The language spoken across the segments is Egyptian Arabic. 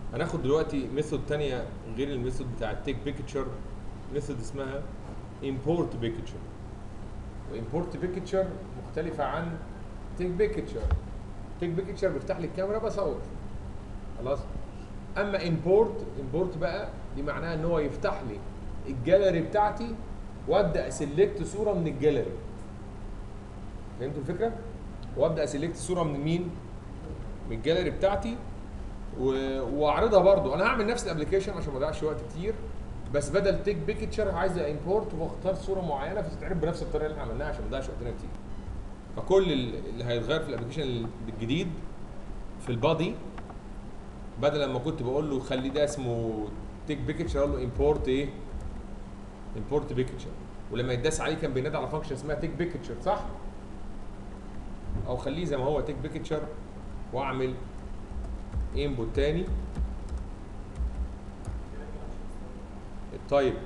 هناخد دلوقتي ميثود تانية غير الميثود بتاع التيك بيكتشر ميثود اسمها import بيكتشر وامبورت بيكتشر مختلفة عن تيك بيكتشر تيك بيكتشر بيفتح لي الكاميرا بصور خلاص اما امبورت امبورت بقى دي معناها ان هو يفتح لي الجاليري بتاعتي وابدا اسلكت صوره من الجاليري فهمتوا الفكره وابدا اسلكت صوره من مين من الجاليري بتاعتي و- واعرضها برضو انا هعمل نفس الابلكيشن عشان ما اضيعش وقت كتير بس بدل تيك بيكتشر عايز امبورت واختار صوره معينه فتتعرض بنفس الطريقه اللي احنا عملناها عشان ما نضيعش وقتنا كتير فكل ال- اللي هيتغير في الابلكيشن الجديد في البادي بدل لما كنت بقول له خلي ده اسمه تيك بيكتشر اقول له امبورت ايه امبورت بيكتشر ولما يتداس عليه كان بينادي على فانكشن اسمها تيك بيكتشر صح او خليه زي ما هو تيك بيكتشر واعمل انبوت تاني التايب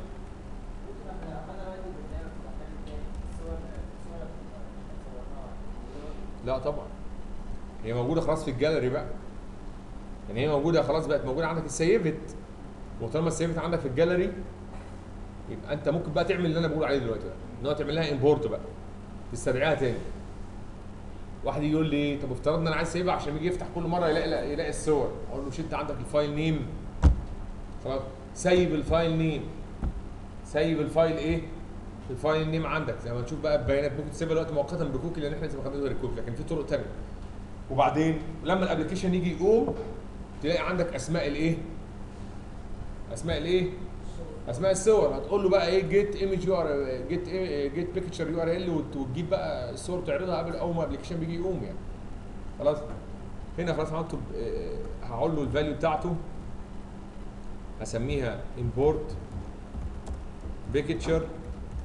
لا طبعا هي موجوده خلاص في الجاليري بقى يعني هي موجوده خلاص بقت موجوده عندك السيفت وطالما السيفت عندك في الجاليري يبقى انت ممكن بقى تعمل اللي انا بقول عليه دلوقتي بقى ان هو تعمل لها امبورت بقى تستدعيها تاني واحد يقول لي إيه؟ طب افترضنا ان انا عايز سيبها عشان يجي يفتح كل مره يلاقي يلاقي الصور اقول له مش انت عندك الفايل نيم خلاص سيب الفايل نيم سيب الفايل ايه الفايل نيم عندك زي ما تشوف بقى البيانات ممكن تسيبها دلوقتي مؤقتا بكوكي لان احنا لسه ما خدناش غير الكوكي لكن في طرق ثانيه وبعدين لما الابلكيشن يجي يقوم تلاقي عندك اسماء الايه اسماء الايه اسماء الصور هتقول له بقى ايه جيت ايمج يو ار جيت جيت بيكتشر يو ار ال وتجيب بقى الصور تعرضها قبل اول ما الابلكيشن بيجي يقوم يعني خلاص هنا خلاص عملته ب- آه، هقول له الفاليو بتاعته هسميها import بيكتشر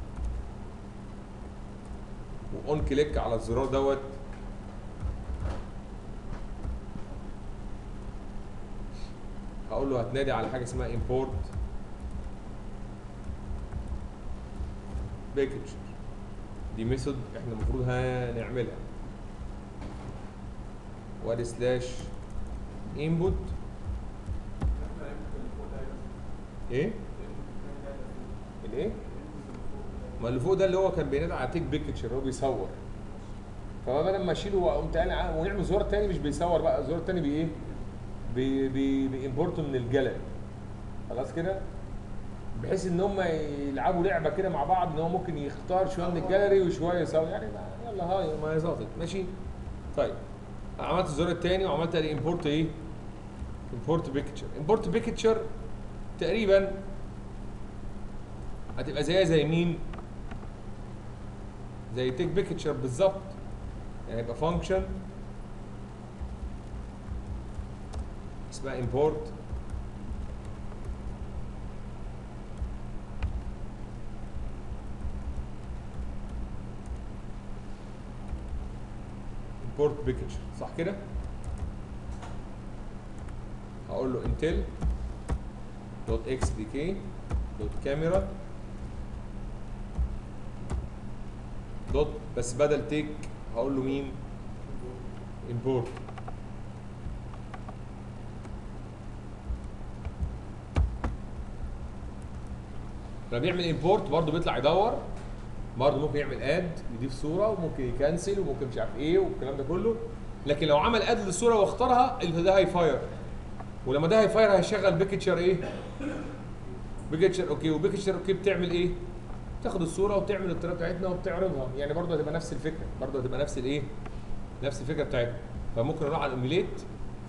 واون كليك على الزرار دوت هقول له هتنادي على حاجه اسمها import بيكتشر دي ميثود احنا المفروض هنعملها وادي سلاش انبوت ايه الايه ما اللي فوق ده اللي هو كان بينادي على تيك بيكتشر هو بيصور فهو بدل ما اشيله واقوم تاني ع- ونعمل زرار تاني مش بيصور بقى الزرار التاني بي ايه بي بي بيمبورته من الجاليري خلاص كده بحيث ان هم يلعبوا لعبه كده مع بعض ان هو ممكن يختار شويه من الجاليري وشويه يصور يعني ما يلا هاي ما هي ظابط ماشي طيب عملت الزرار الثاني وعملت ادي امبورت ايه امبورت بيكتشر امبورت بيكتشر تقريبا هتبقى زيها زي مين زي تيك بيكتشر بالظبط يعني يبقى فانكشن اسمها import import picture صح كده هقول له intel دوت xdk دوت كاميرا دوت بس بدل تيك هقول له مين import لما بيعمل امبورت برضه بيطلع يدور برضه ممكن يعمل اد يضيف صوره وممكن يكنسل وممكن مش عارف ايه والكلام ده كله لكن لو عمل اد للصوره واختارها اللي ده هيفاير ولما ده هيفاير هيشغل بيكتشر ايه؟ بيكتشر اوكي وبيكتشر اوكي بتعمل ايه؟ تاخد الصوره وتعمل الطريقه بتاعتنا وبتعرضها يعني برضه هتبقى نفس الفكره برضه هتبقى نفس الايه؟ نفس الفكره بتاعتنا فممكن اروح على الايميليت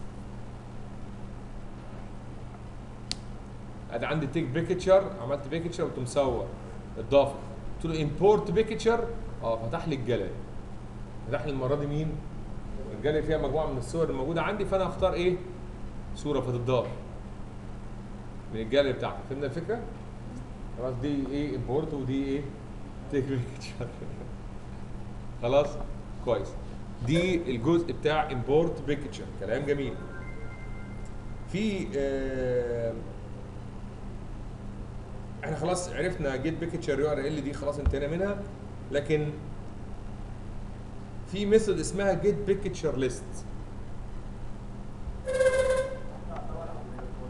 ادي عندي تيك بيكتشر عملت بيكتشر قمت مصور اضافه قلت له امبورت بيكتشر اه فتح لي الجاليري فتح لي المره دي مين؟ الجاليري فيها مجموعه من الصور الموجوده عندي فانا اختار ايه؟ صوره فتضاف من الجاليري بتاعتي فهمنا الفكره؟ خلاص دي ايه امبورت ودي ايه؟ تيك بيكتشر خلاص؟ كويس دي الجزء بتاع امبورت بيكتشر كلام جميل في آه احنا خلاص عرفنا جيت بيكتشر يو ار ال دي خلاص انتهينا منها لكن في ميثود اسمها جيت بيكتشر ليست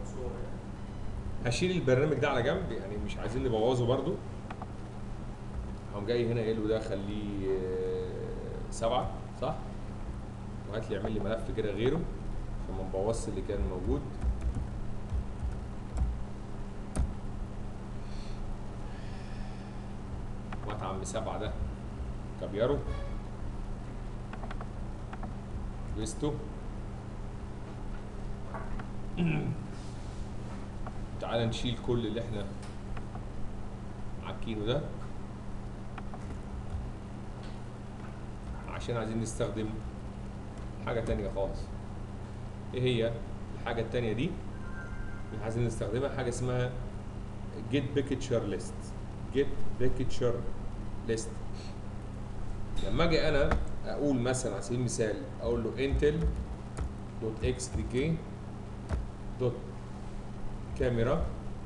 هشيل البرنامج ده على جنب يعني مش عايزين نبوظه برضو هقوم جاي هنا قايل له ده خليه آه، سبعة صح وهات لي اعمل لي ملف كده غيره عشان ما نبوظش اللي كان موجود وهات عم سبعة ده كابيارو بيستو تعال نشيل كل اللي احنا عاكينه ده عشان عايزين نستخدم حاجة تانية خالص ايه هي الحاجة التانية دي اللي عايزين نستخدمها حاجة اسمها get picture list get picture list لما اجي انا اقول مثلا على سبيل المثال اقول له انتل دوت اكس دي كي دوت كاميرا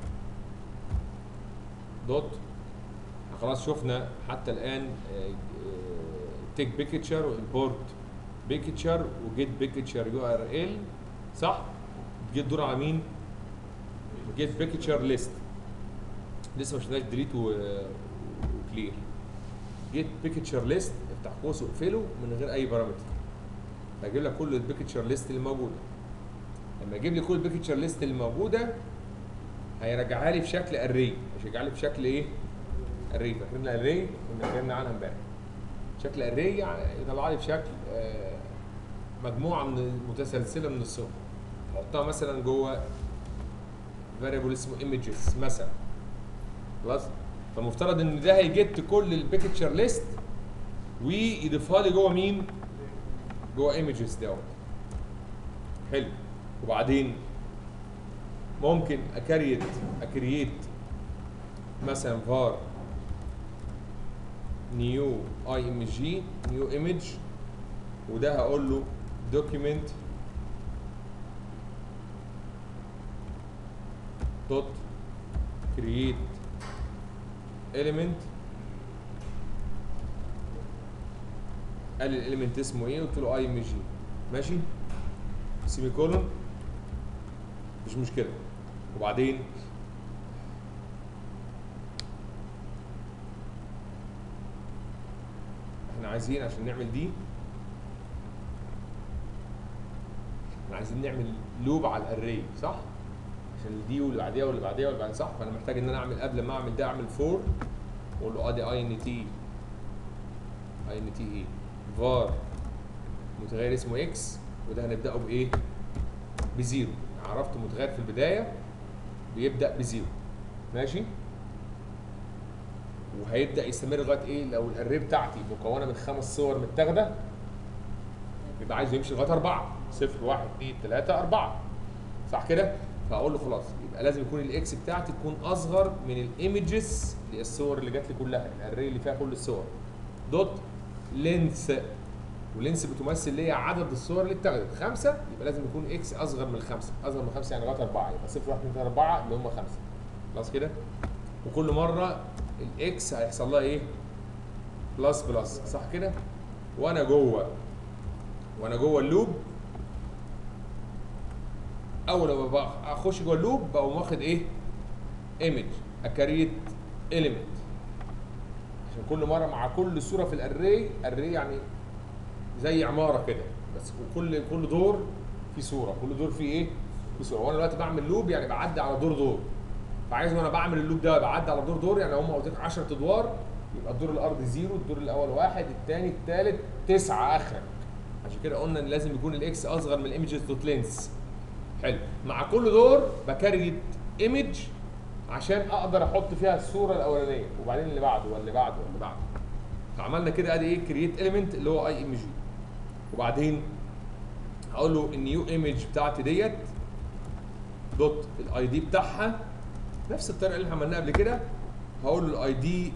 دوت خلاص شفنا حتى الان تيك بيكتشر وامبورت بيكتشر وجيت بيكتشر يو ار ال صح؟ جيت دور على مين؟ جيت بيكتشر ليست لسه ما شفناش ديليت وكلير جيت بيكتشر ليست افتح قوس واقفله من غير اي بارامتر هجيب لك كل البيكتشر ليست اللي موجوده لما يجيب لي كل البيكتشر ليست اللي موجوده هيرجعها لي في شكل اري مش هيرجعها لي في شكل ايه؟ اري فاكرين الاري كنا اتكلمنا عنها امبارح شكل اري يعني يطلع لي في شكل آه، مجموعه من متسلسله من الصور احطها مثلا جوه فاريبل اسمه ايمجز مثلا خلاص فالمفترض ان ده هيجت كل البيكتشر ليست ويضيفها لي جوه مين؟ جوه ايمجز دوت حلو وبعدين ممكن اكريت اكريت مثلا فار نيو اي ام جي نيو ايمج وده هقول له دوكيمنت دوت كرييت element قال لي الاليمنت اسمه ايه قلت له اي ام جي ماشي سيمي كولون مش مشكله وبعدين احنا عايزين عشان نعمل دي احنا عايزين نعمل لوب على الاري صح عشان الدي واللي بعديها واللي بعديها واللي بعديها صح فانا محتاج ان انا اعمل قبل ما اعمل ده اعمل فور واقول له ادي اي ان تي اي ان تي ايه فار متغير اسمه اكس وده هنبداه بايه بزيرو عرفت متغير في البدايه بيبدا بزيرو ماشي وهيبدا يستمر لغايه ايه لو الاري بتاعتي مكونه من خمس صور متاخده يبقى عايز يمشي لغايه اربعه صفر واحد اثنين ثلاثه اربعه صح كده؟ فاقول له خلاص يبقى لازم يكون الاكس بتاعتي تكون اصغر من الايمجز اللي هي الصور اللي جات لي كلها الاري اللي فيها كل الصور دوت لينس ولينس بتمثل لي عدد الصور اللي اتاخدت خمسه يبقى لازم يكون اكس اصغر من الخمسه اصغر من خمسه يعني لغايه اربعه يبقى صفر واحد اثنين ثلاثه اربعه اللي هم خمسه خلاص كده؟ وكل مره الاكس هيحصل لها ايه؟ بلس بلس صح كده؟ وانا جوه وانا جوه اللوب اول ما بقى اخش جوه اللوب بقوم واخد ايه؟ ايمج اكريت اليمنت عشان كل مره مع كل صوره في الاري اري يعني زي عماره كده بس وكل كل دور في صوره كل دور فيه ايه؟ في صوره وانا دلوقتي بعمل لوب يعني بعدي على دور دور فعايز وانا بعمل اللوب ده بعدي على دور دور يعني هم قلت لك 10 ادوار يبقى الدور الارضي زيرو الدور الاول واحد الثاني الثالث تسعه اخرك عشان كده قلنا ان لازم يكون الاكس اصغر من الايمجز دوت لينس حلو مع كل دور بكريت ايمج عشان اقدر احط فيها الصوره الاولانيه وبعدين اللي بعده واللي بعده واللي بعده فعملنا كده ادي ايه كرييت اليمنت اللي هو اي ام جي وبعدين هقول له النيو ايمج بتاعتي ديت دوت الاي دي بتاعها نفس الطريقه اللي احنا عملناها قبل كده هقول له الاي دي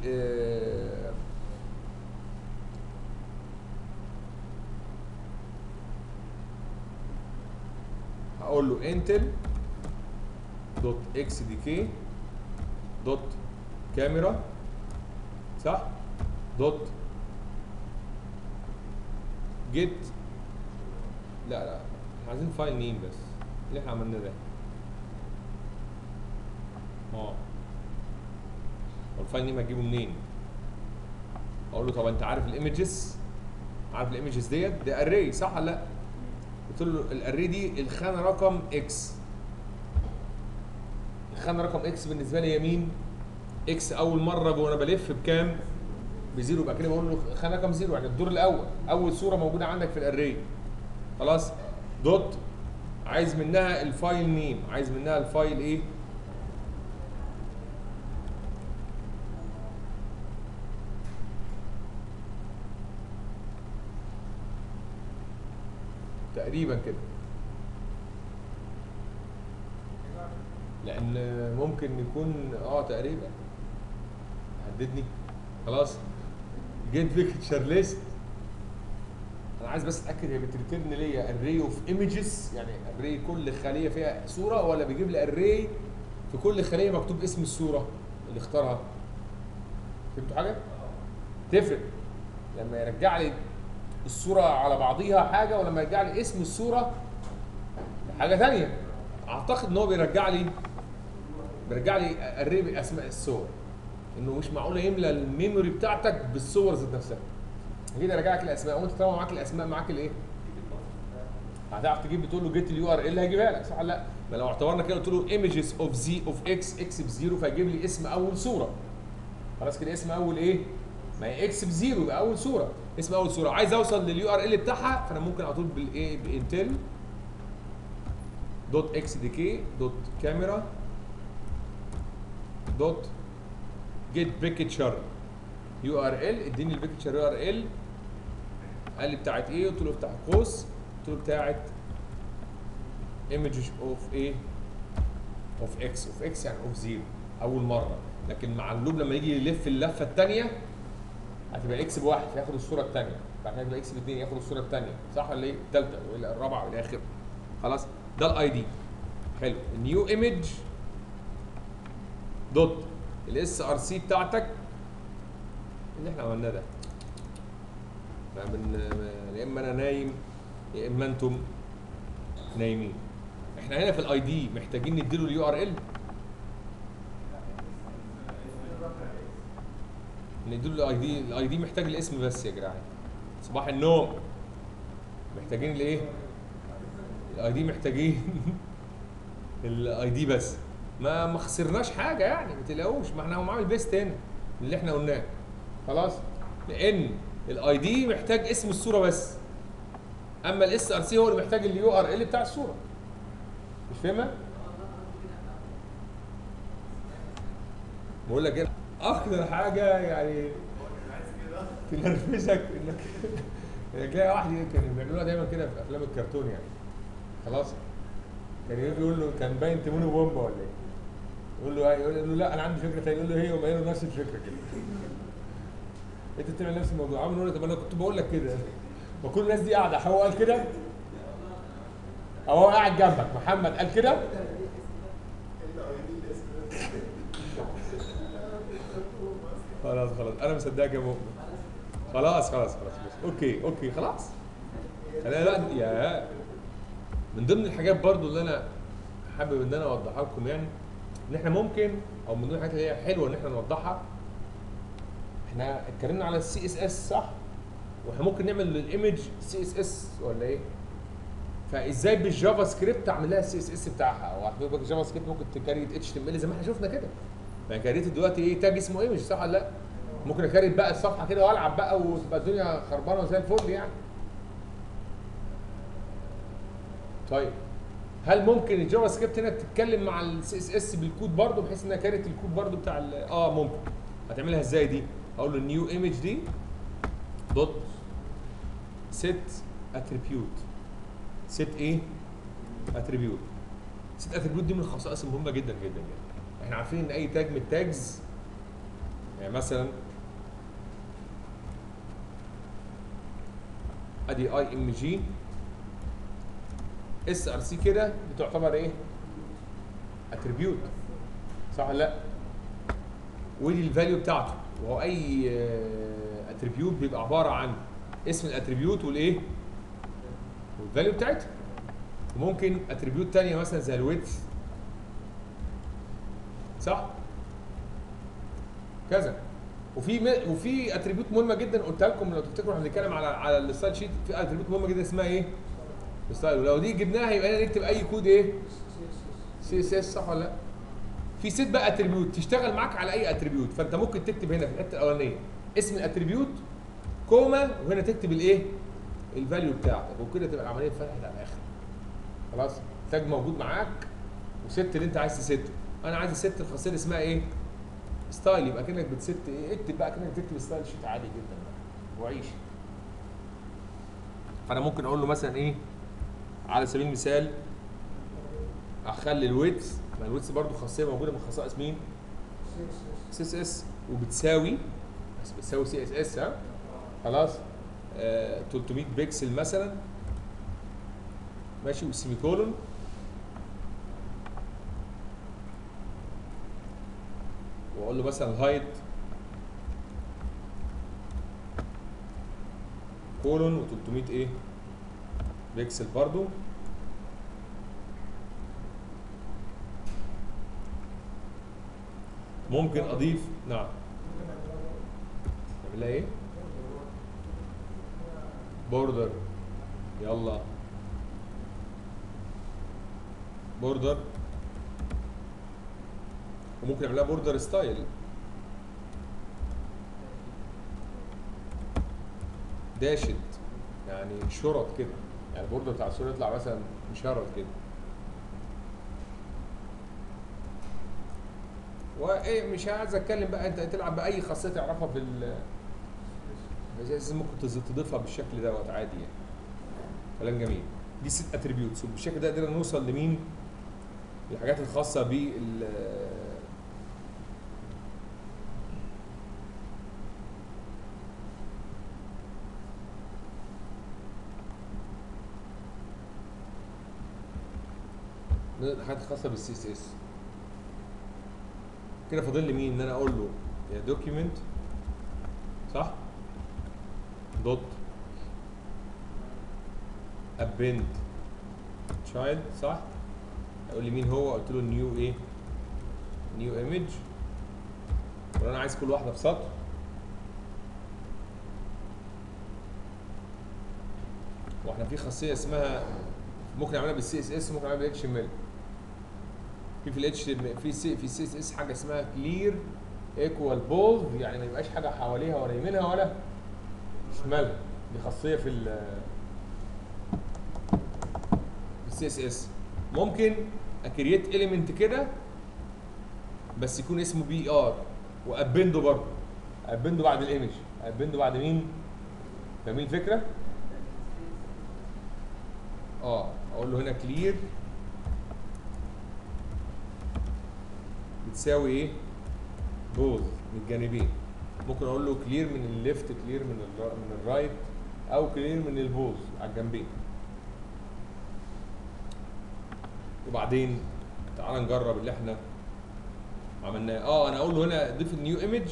هقول له انتل دوت اكس دي كي دوت كاميرا صح دوت جيت لا لا احنا عايزين فايل نيم بس اللي احنا عملناه ده اه والفايل نيم هتجيبه منين اقول له طب انت عارف الايمجز عارف الايمجز ديت ده اري صح ولا لا قلت له الاري دي الخانه رقم اكس الخانه رقم اكس بالنسبه لي هي مين اكس اول مره وانا بلف بكام بزيرو يبقى كده بقول له خانه رقم زيرو يعني الدور الاول اول صوره موجوده عندك في الاري خلاص دوت عايز منها الفايل نيم عايز منها الفايل ايه تقريبا كده لان ممكن يكون اه تقريبا حددني خلاص جيت بيكتشر ليست انا عايز بس اتاكد هي بتريترن ليا اري اوف ايمجز يعني اري كل خليه فيها صوره ولا بيجيب لي اري في كل خليه مكتوب اسم الصوره اللي اختارها فهمتوا حاجه تفرق لما يرجع لي الصوره على بعضيها حاجه ولما يرجع لي اسم الصوره حاجه ثانيه اعتقد ان هو بيرجع لي بيرجع لي اري باسماء الصور انه مش معقول يملى الميموري بتاعتك بالصور ذات نفسها كده يرجع لك الاسماء وانت طالما معاك الاسماء معاك الايه هتعرف تجيب بتقول له جيت اليو ار ال هيجيبها لك صح ولا لا ما لو اعتبرنا كده قلت له ايمجز اوف زي اوف اكس اكس بزيرو فيجيب لي اسم اول صوره خلاص كده اسم اول ايه ما هي اكس بزيرو يبقى اول صوره اسم اول صوره عايز اوصل لليو ار ال بتاعها فانا ممكن على طول بالايه بانتل دوت اكس دي كي دوت كاميرا دوت جيت بيكتشر يو ار ال اديني البيكتشر يو ار ال قال لي بتاعت ايه قلت له بتاع قوس قلت له بتاعت ايمج اوف ايه اوف اكس اوف اكس يعني اوف زيرو اول مره لكن مع اللوب لما يجي يلف اللفه الثانيه هتبقى اكس بواحد فياخد الصوره الثانيه بعد كده يبقى اكس باثنين ياخد الصوره الثانيه صح ولا ايه؟ الثالثه والى الرابعه والى اخره خلاص ده الاي دي حلو النيو ايمج دوت الاس ار سي بتاعتك اللي احنا عملناه ده فمن يا اما انا نايم يا اما انتم نايمين احنا هنا في الاي دي محتاجين نديله اليو ار ال نديله الاي دي الاي دي محتاج الاسم بس يا جدعان صباح النوم محتاجين الايه الاي دي محتاجين الاي دي بس ما ما خسرناش حاجه يعني ما تقلقوش ما احنا هو عامل بيست هنا اللي احنا قلناه خلاص لان الاي دي محتاج اسم الصوره بس اما الاس ار سي هو اللي محتاج اليو ار ال بتاع الصوره مش فاهمها بقول لك ايه اكتر حاجه يعني تنرفزك انك انك تلاقي واحد كان بيعملوها دايما كده في افلام الكرتون يعني خلاص كان يجي يقول له كان باين تيمون بومبا ولا ايه يقول له يقول له لا انا عندي فكره ثانيه يقول له هي وما له نفس الفكره كده انت بتعمل نفس الموضوع عامل يقول طب انا كنت بقول لك كده ما كل الناس دي قاعده هو قال كده او هو قاعد جنبك محمد قال كده خلاص خلاص انا مصدقك يا مؤمن خلاص خلاص خلاص بس. اوكي اوكي خلاص انا لا يا من ضمن الحاجات برضو اللي انا حابب ان انا اوضحها لكم يعني ان احنا ممكن او من ضمن الحاجات اللي هي حلوه ان احنا نوضحها احنا اتكلمنا على السي اس اس صح؟ واحنا ممكن نعمل للايمج سي اس اس ولا ايه؟ فازاي بالجافا سكريبت اعمل لها السي اس اس بتاعها او اعتبر لك الجافا سكريبت ممكن تكريت اتش تي ام ال زي ما احنا شفنا كده يعني كريت دلوقتي ايه تاج اسمه ايمج صح ولا لا؟ ممكن اكريت بقى الصفحه كده والعب بقى وتبقى الدنيا خربانه زي الفل يعني طيب هل ممكن الجافا سكريبت هنا تتكلم مع السي اس اس بالكود برضه بحيث انها كارت الكود برضه بتاع ال- اه ممكن هتعملها ازاي دي؟ اقول له نيو ايمج دي دوت set attribute set ايه؟ attribute set attribute دي من الخصائص المهمه جدا جدا جدا احنا عارفين ان اي تاج من التاجز يعني مثلا ادي اي ام جي اس ار سي كده بتعتبر ايه؟ اتريبيوت صح ولا لا؟ ودي الفاليو بتاعته وهو اي اتريبيوت بيبقى عباره عن اسم الاتريبيوت والايه؟ والفاليو بتاعتها وممكن اتريبيوت تانية مثلا زي الويدث صح كذا وفي م... وفي اتريبيوت مهمه جدا قلتها لكم لو تفتكروا احنا بنتكلم على على الستايل شيت في اتريبيوت مهمه جدا اسمها ايه؟ الستايل ولو دي جبناها يبقى هنا نكتب اي كود ايه؟ سي اس اس صح ولا لا؟ في ست بقى اتريبيوت تشتغل معاك على اي اتريبيوت فانت ممكن تكتب هنا في الحته الاولانيه اسم الاتريبيوت كوما وهنا تكتب الايه؟ الفاليو بتاعتك وكده تبقى العمليه اتفتحت على الاخر خلاص تاج موجود معاك وست اللي انت عايز تسته انا عايز الست الخاصيه اللي اسمها ايه؟ ستايل يبقى كانك بتست ايه؟ اكتب بقى كانك بتكتب ستايل شيت عادي جدا بقى وعيش فانا ممكن اقول له مثلا ايه؟ على سبيل المثال اخلي الويتس ما الويتس برضو خاصيه موجوده من خصائص مين؟ سي اس اس وبتساوي بس بتساوي سي اس اس ها خلاص آه 300 بكسل مثلا ماشي والسيمي كولون واقول له مثلا الهايت كولون و300 ايه بكسل برضو ممكن اضيف نعم نعمل لها ايه بوردر يلا بوردر وممكن نعملها بوردر ستايل داشت يعني شرط كده يعني البوردر بتاع الصوره يطلع مثلا مشرط كده وايه مش عايز اتكلم بقى انت تلعب باي خاصيه تعرفها في ال بس ممكن تز- تضيفها بالشكل دوت عادي يعني كلام جميل دي ست اتريبيوتس وبالشكل ده قدرنا نوصل لمين الحاجات الخاصه بال الحاجات الخاصه بالسي اس اس كده فاضل لي مين ان انا اقول له يا دوكيمنت صح دوت ابند تشايلد صح هيقول لي مين هو قلت له نيو ايه نيو ايمج ولو انا عايز كل واحده في سطر واحنا في خاصيه اسمها ممكن نعملها بالسي اس اس ممكن نعملها بالاتش ام ال في في الاتش في سي في السي اس اس حاجه اسمها كلير ايكوال بولد يعني ما يبقاش حاجه حواليها ولا يمينها ولا شمالها دي خاصيه في ال في السي اس اس ممكن اكريت اليمنت كده بس يكون اسمه بي ار وابنده برضه ابنده بعد الايمج ابنده بعد مين فاهمين الفكره اه اقول له هنا كلير بتساوي ايه بوز من الجانبين ممكن اقول له كلير من الليفت كلير من الر... من الرايت او كلير من البوز على الجنبين وبعدين تعال نجرب اللي احنا عملناه اه انا اقول له هنا ضيف النيو ايمج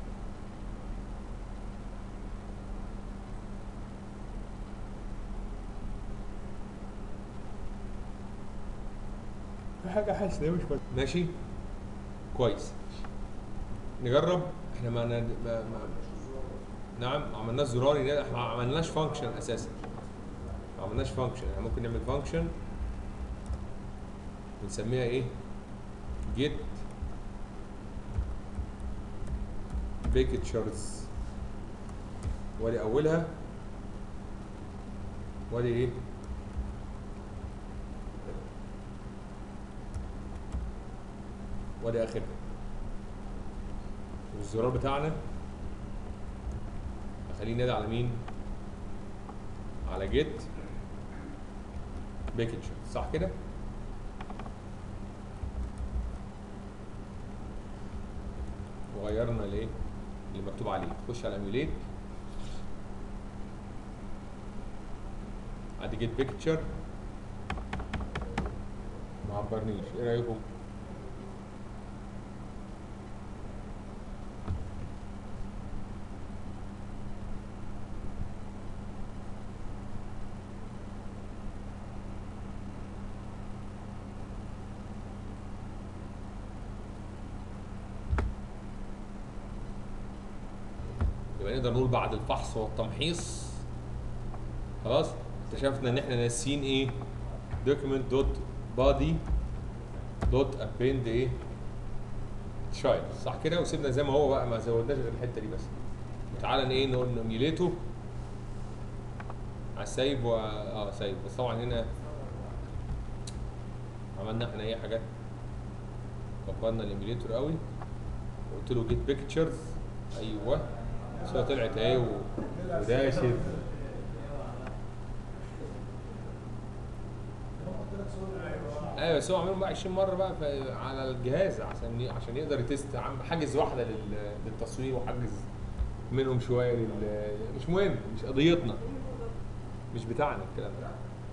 في حاجه حاسس إن هي مش مت- ماشي كويس نجرب احنا ما, ن... ما... ما... نعم ما عملناش زرار ينادي احنا ما عملناش فانكشن اساسا ما عملناش فانكشن احنا ممكن نعمل فانكشن ونسميها ايه get pictures وادي اولها وادي ايه وادي اخرها والزرار بتاعنا اخليه ينادي على مين على جيت بيكتشر صح كده وغيرنا الايه اللي مكتوب عليه خش على ايميوليت ادي جيت بيكتشر ما عبرنيش ايه رايكم يبقى نقدر نقول بعد الفحص والتمحيص خلاص اكتشفنا ان احنا ناسيين ايه document دوت body دوت append ايه تشايلد صح كده وسيبنا زي ما هو بقى ما زودناش غير الحته دي بس تعالى ايه نقول نميليته على السايب و اه سايب بس طبعا هنا عملنا احنا ايه حاجات كبرنا الايميليتور قوي وقلت له جيت بيكتشرز ايوه الصوره طلعت اهي و- وداشت ايوه بس هو عاملهم بقى 20 مره بقى في- على الجهاز عشان ي- عشان يقدر يتست عم حاجز واحده لل- للتصوير وحجز منهم شويه لل مش مهم مش قضيتنا مش بتاعنا الكلام ده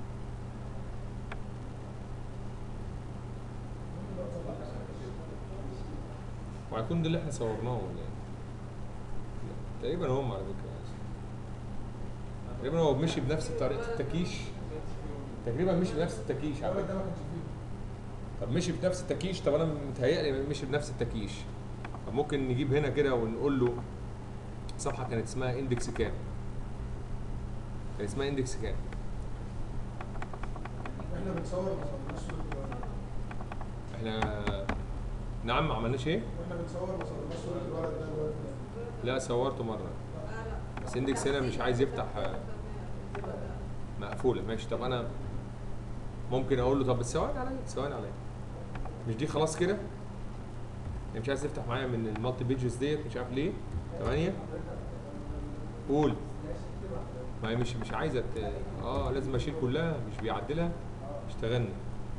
وهيكون ده اللي احنا صورناه ولا ايه؟ لا، تقريبا هم على فكره تقريبا هو مشي بنفس طريقه التكيش تقريبا مشي بنفس التكيش على فكره طب مشي بنفس التكيش طب انا متهيألي مشي بنفس التكيش طب ممكن نجيب هنا كده ونقول له صفحه كانت اسمها اندكس كام كان اسمها اندكس كام احنا بنصور ما صورناش صورة الولد احنا نعم ما عملناش ايه واحنا بنصور ما صورناش صورة الولد ده دلوقتي لا صورته مره بس اندكس هنا مش عايز يفتح آه، مقفوله ماشي طب انا ممكن اقول له طب بس ثواني عليا ثواني عليا مش دي خلاص كده يعني مش عايز تفتح معايا من المالتي بيجز ديت مش عارف ليه 8 قول ما هي مش مش عايزه ت- اه لازم اشيل كلها مش بيعدلها اشتغلنا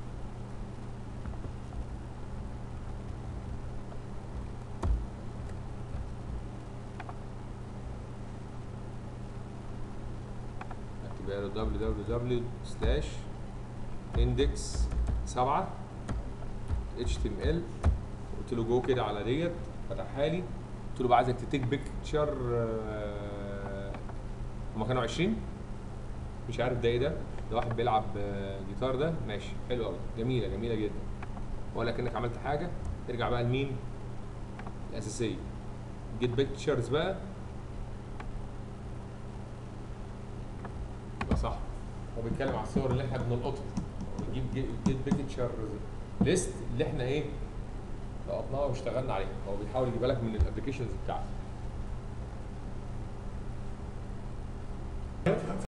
اكتب له www سلاش اندكس 7 html قلت له جو كده على ديت فتحها لي قلت له بقى عايزك تتيك بيكتشر هما كانوا 20 مش عارف ده ايه ده ده واحد بيلعب آه، جيتار ده ماشي حلو قوي جميله جميله جدا ولا كانك عملت حاجه ترجع بقى لمين الاساسيه جيت بيكتشرز بقى يبقى صح هو بيتكلم على الصور اللي احنا بنلقطها بنجيب جيت بيكتشر ليست اللي احنا ايه لقطناها واشتغلنا عليها هو بيحاول يجيبها لك من الابلكيشنز بتاعته